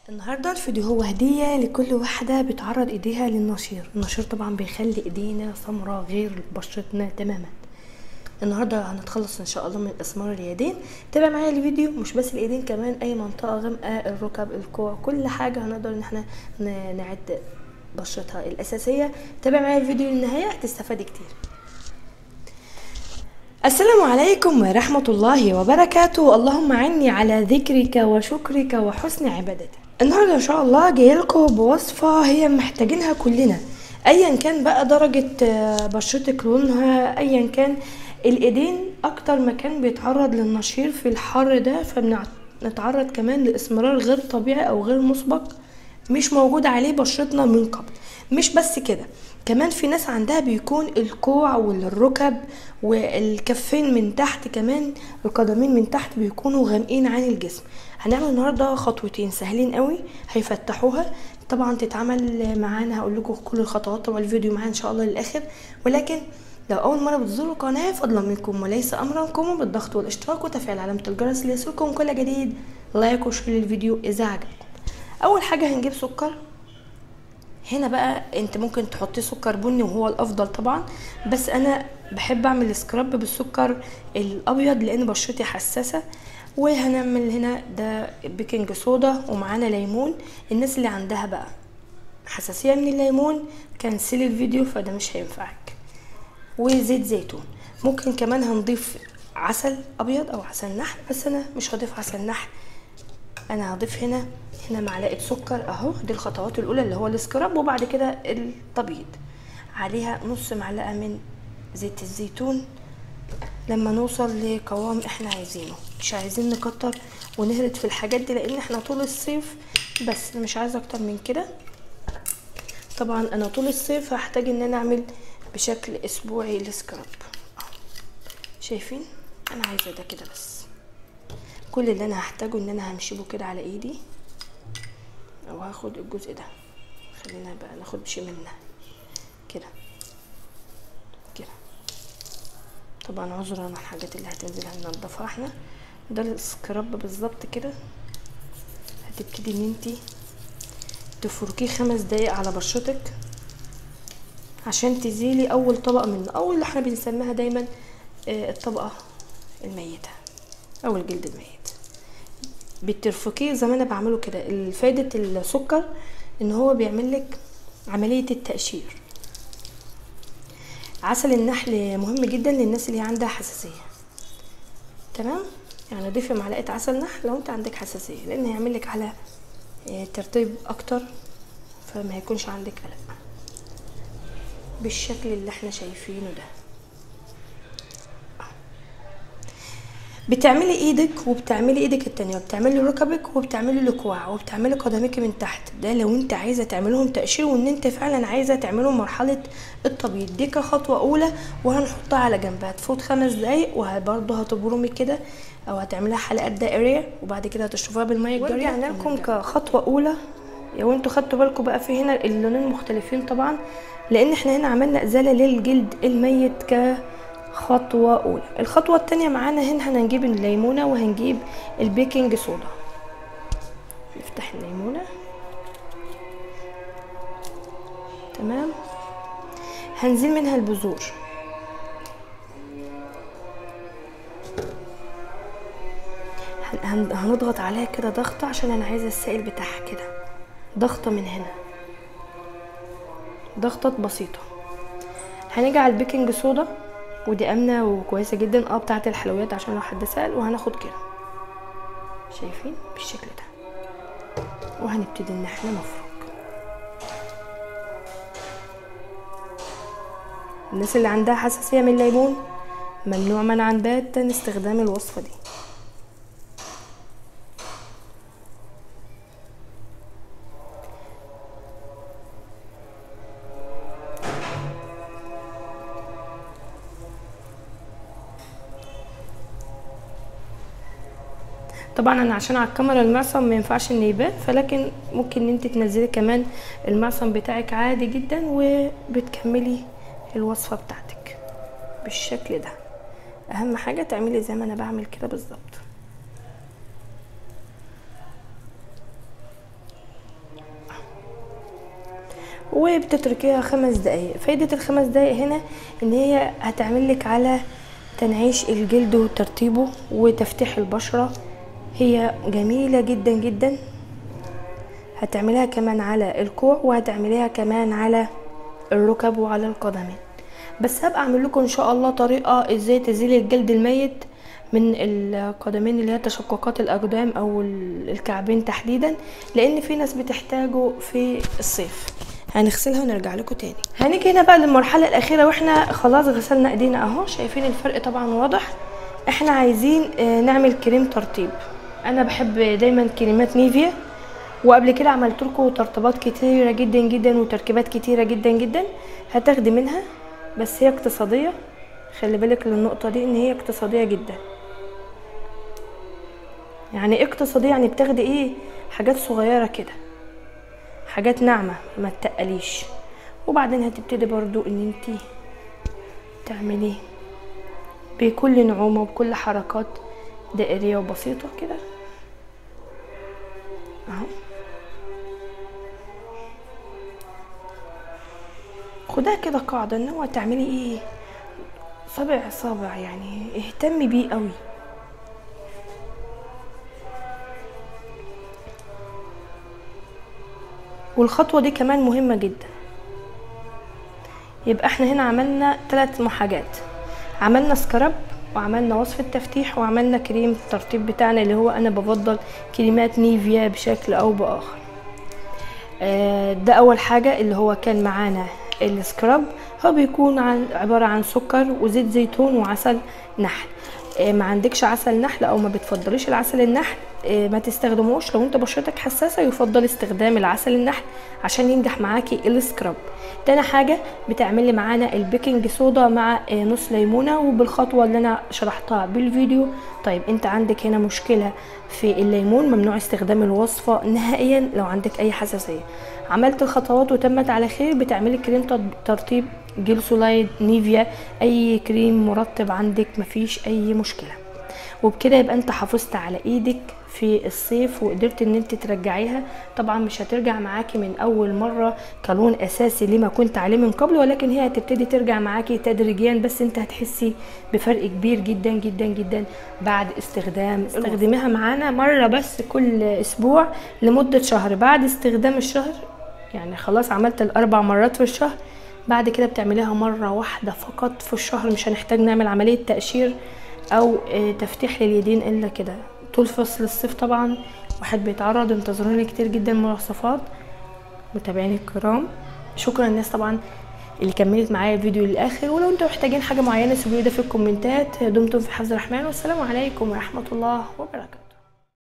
النهارده الفيديو هو هدية لكل واحدة بتعرض ايديها للنشير النشير طبعا بيخلي ايدينا سمراء غير بشرتنا تماما النهارده هنتخلص ان شاء الله من اسمار اليدين تابع معايا الفيديو مش بس الايدين كمان اي منطقة غامقة الركب الكوع كل حاجة هنقدر ان احنا ن- نعد بشرتها الاساسية تابع معايا الفيديو للنهاية هتستفادي كتير السلام عليكم ورحمة الله وبركاته اللهم عني على ذكرك وشكرك وحسن عبادتك النهاردة ان شاء الله جايه لكم بوصفة هي محتاجينها كلنا ايا كان بقى درجة آه، بشرتك لونها ايا كان الايدين اكتر مكان بيتعرض للنشير في الحر ده فبنتعرض كمان لاسمرار غير طبيعي او غير مسبق مش موجود عليه بشرتنا من قبل مش بس كده كمان في ناس عندها بيكون الكوع والركب والكفين من تحت كمان القدمين من تحت بيكونوا غامقين عن الجسم هنعمل النهارده خطوتين سهلين قوي هيفتحوها طبعا تتعمل معانا هقول لكم كل الخطوات طبعا الفيديو معانا ان شاء الله للاخر ولكن لو اول مره بتزوروا القناه فضلا منكم وليس امرا قوموا بالضغط والاشتراك وتفعيل علامه الجرس ليصلكم كل جديد لايك وشير للفيديو اذا عجبكم اول حاجه هنجيب سكر هنا بقى انت ممكن تحطي سكر بني وهو الافضل طبعا بس انا بحب اعمل سكراب بالسكر الابيض لان بشرتي حساسه وهنعمل هنا ده بيكنج صودا ومعانا ليمون الناس اللي عندها بقى حساسيه من الليمون كنسلي الفيديو فده مش هينفعك وزيت زيتون ممكن كمان هنضيف عسل ابيض او عسل نحل بس انا مش هضيف عسل نحل انا هضيف هنا هنا معلقه سكر اهو دي الخطوات الاولى اللي هو السكراب وبعد كده التبييض عليها نص معلقه من زيت الزيتون لما نوصل لقوام احنا عايزينه مش عايزين نكتر ونهرد في الحاجات دي لان احنا طول الصيف بس مش عايزه اكتر من كده طبعا انا طول الصيف هحتاج ان انا اعمل بشكل اسبوعي السكراب أهو. شايفين انا عايزه ده كده بس كل اللي انا هحتاجه ان انا همشيبه كده على ايدي او هاخد الجزء ده خلينا بقى ناخد بشمالنا كده كده طبعا عذرا عن الحاجات اللي هتنزل هننضفها احنا ده السكراب بالظبط كده هتبتدي ان انتي تفركيه خمس دقايق على بشرتك عشان تزيلي اول طبقه منه او اللي احنا بنسميها دايما آه، الطبقه الميته او الجلد الميت بترفقيه زي ما انا بعمله كده فايدة السكر ان هو بيعمل لك عملية التقشير عسل النحل مهم جدا للناس اللي عندها حساسية تمام يعني ضيفي معلقة عسل نحل لو انت عندك حساسية لان هيعمل لك على آه، ترطيب اكتر فما هيكونش عندك قلق بالشكل اللي احنا شايفينه ده بتعملي ايدك وبتعملي ايدك التانية وبتعملي ركبك وبتعملي الكوع وبتعملي قدمك من تحت ده لو انت عايزه تعملهم تقشير وان انت فعلا عايزه تعملهم مرحله التبييض دي كخطوه اولى وهنحطها على جنب هتفوت خمس دقايق وبرضه هتبرمي كده او هتعملها حلقات دائريه وبعد كده هتشطفوها بالميه الجاريه ورجعنا لكم كخطوه اولى لو انتوا خدتوا بالكم بقى في هنا اللونين مختلفين طبعا لان احنا هنا عملنا ازاله للجلد الميت ك خطوة أولى الخطوة التانية معانا هنا هنجيب الليمونة وهنجيب البيكنج صودا نفتح الليمونة تمام هنزيل منها البذور هن- هن- هنضغط عليها كده ضغطة عشان أنا عايزة السائل بتاعها كده ضغطة من هنا ضغطة بسيطة هنيجي على البيكنج صودا ودي امنه وكويسه جدا اه بتاعه الحلويات عشان لو حد سال وهناخد كده شايفين بالشكل ده وهنبتدي ان احنا نفرك الناس اللي عندها حساسيه من الليمون ممنوع منعا باتا استخدام الوصفه دي طبعا انا عشان على الكاميرا المعصم ما ينفعش ان يبان فلكن ممكن ان انت تنزلي كمان المعصم بتاعك عادي جدا وبتكملي الوصفه بتاعتك بالشكل ده اهم حاجه تعملي زي ما انا بعمل كده بالظبط وبتتركيها خمس دقايق فايدة الخمس دقايق هنا ان هي هتعملك على تنعيش الجلد وترطيبه وتفتيح البشرة هي جميلة جدا جدا هتعمليها كمان على الكوع وهتعمليها كمان على الركب وعلى القدمين بس هبقى اعمل لكم ان شاء الله طريقة ازاي تزيلي الجلد الميت من القدمين اللي هي تشققات الاقدام او الكعبين تحديدا لان في ناس بتحتاجه في الصيف هنغسلها ونرجع لكم تاني هنيجي هنا بقى للمرحله الاخيره واحنا خلاص غسلنا ايدينا اهو شايفين الفرق طبعا واضح احنا عايزين نعمل كريم ترطيب انا بحب دايما كريمات نيفيا وقبل كده عملت لكم ترطيبات كتيره جدا جدا وتركيبات كتيره جدا جدا هتاخدي منها بس هي اقتصاديه خلي بالك للنقطه دي ان هي اقتصاديه جدا يعني ايه اقتصاديه يعني بتاخدي ايه حاجات صغيره كده حاجات ناعمه ما تقليش وبعدين هتبتدي برضو ان انت تعملي بكل نعومه وبكل حركات دائريه وبسيطه كده اهو خدها كده قاعده ان هو تعملي ايه صابع صابع يعني اهتمي بيه قوي والخطوه دي كمان مهمه جدا يبقى احنا هنا عملنا ثلاث محاجات عملنا سكراب وعملنا وصفة تفتيح وعملنا كريم الترطيب بتاعنا اللي هو انا بفضل كريمات نيفيا بشكل او باخر آه ده اول حاجة اللي هو كان معانا السكراب هو بيكون عن عبارة عن سكر وزيت زيتون وعسل نحل آه ما عندكش عسل نحل او ما بتفضليش العسل النحل آه ما تستخدموش لو انت بشرتك حساسة يفضل استخدام العسل النحل عشان ينجح معاكي السكراب تاني حاجة بتعملي معانا البيكنج صودا مع نص ليمونة وبالخطوة اللي انا شرحتها بالفيديو طيب انت عندك هنا مشكلة في الليمون ممنوع استخدام الوصفة نهائيا لو عندك اي حساسية عملت الخطوات وتمت على خير بتعملي كريم ترطيب جلسولايد نيفيا اي كريم مرطب عندك مفيش اي مشكلة وبكده يبقى انت حافظت على ايدك في الصيف وقدرت ان انت ترجعيها طبعا مش هترجع معاكي من اول مره كلون اساسي لما كنت عليه من قبل ولكن هي هتبتدي ترجع معاكي تدريجيا بس انت هتحسي بفرق كبير جدا جدا جدا بعد استخدام استخدميها معانا مره بس كل اسبوع لمده شهر بعد استخدام الشهر يعني خلاص عملت الاربع مرات في الشهر بعد كده بتعمليها مره واحده فقط في الشهر مش هنحتاج نعمل عمليه تقشير او تفتيح لليدين الا كده طول فصل الصيف طبعا واحد بيتعرض انتظروني كتير جدا من الوصفات متابعيني الكرام شكرا الناس طبعا اللي كملت معايا الفيديو للاخر ولو انتم محتاجين حاجه معينه سيبوا ده في الكومنتات دمتم في حفظ الرحمن والسلام عليكم ورحمه الله وبركاته